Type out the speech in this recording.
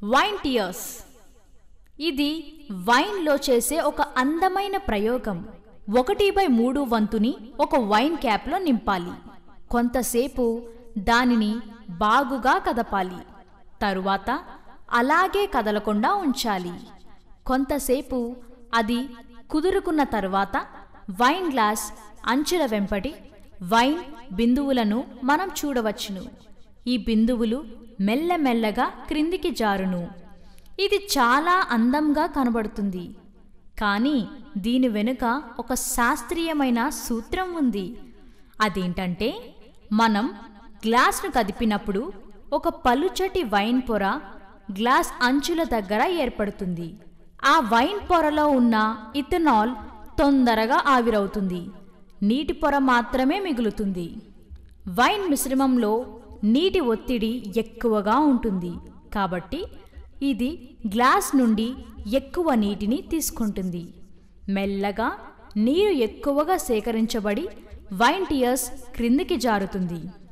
wine tears ఇది వైన్లో చేసే ఒక అందమైన ప్రయోగం ఒకటి బై మూడు వంతుని ఒక వైన్ క్యాప్లో నింపాలి కొంతసేపు దానిని బాగుగా కదపాలి తరువాత అలాగే కదలకుండా ఉంచాలి కొంతసేపు అది కుదురుకున్న తరువాత వైన్ గ్లాస్ అంచుల వెంపటి వైన్ బిందువులను మనం చూడవచ్చును ఈ బిందువులు మెల్లమెల్లగా క్రిందికి జారును ఇది చాలా అందంగా కనబడుతుంది కానీ దీని వెనుక ఒక శాస్త్రీయమైన సూత్రం ఉంది అదేంటంటే మనం గ్లాస్ను కదిపినప్పుడు ఒక పలుచటి వైన్ పొర గ్లాస్ అంచుల దగ్గర ఏర్పడుతుంది ఆ వైన్ పొరలో ఉన్న ఇథనాల్ తొందరగా ఆవిరవుతుంది నీటి పొర మాత్రమే మిగులుతుంది వైన్ మిశ్రమంలో నీటి ఒత్తిడి ఎక్కువగా ఉంటుంది కాబట్టి ఇది గ్లాస్ నుండి ఎక్కువ నీటిని తీసుకుంటుంది మెల్లగా నీరు ఎక్కువగా సేకరించబడి వైన్ టియర్స్ క్రిందికి జారుతుంది